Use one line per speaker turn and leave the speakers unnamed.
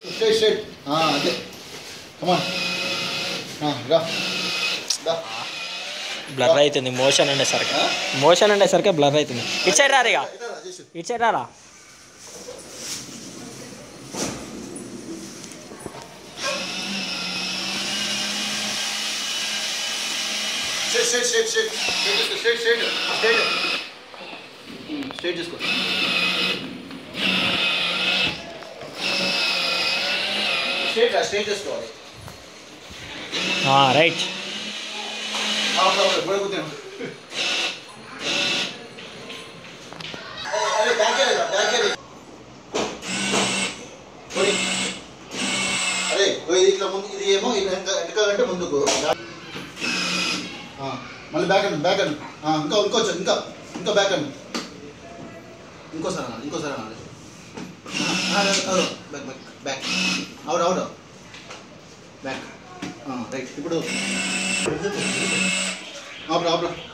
Straight straight అదే కమాన్ రా రా
బ్లర్ అవుతుంది మోషన్ ఉండేసరికి మోషన్ ఉండేసరికి బ్లర్ అవుతుంది ఇటు సైడ్ రారు ఇక
ఇట్లా రాజేష్
ఇటు సైడ్ రారా
straight straight straight straight straight straight straight straight చేసుకో స్ట్రైట్ రా స్ట్రైట్ చేసుకోవాలి
రైట్
గొడవ కూర్చోను అరే బ్యాక్ వెళ్ళి బ్యాక్ వెళ్ళి పోయి. అరే పోయి ఇట్లా ముందు ఇది ఏమో ఇది వెనక వెనక కంటే ముందుకు ఆ, మళ్ళీ బ్యాక్ అండి బ్యాక్ అండి ఆ, ఇంకా ఇంకో ఇంకా ఇంకా బ్యాక్ అండి ఇంకోసారి అనాలి ఇంకోసారి అనాలి ఆ, అవును back back back out out back right ఇప్పుడు ఆపరా ఆపరా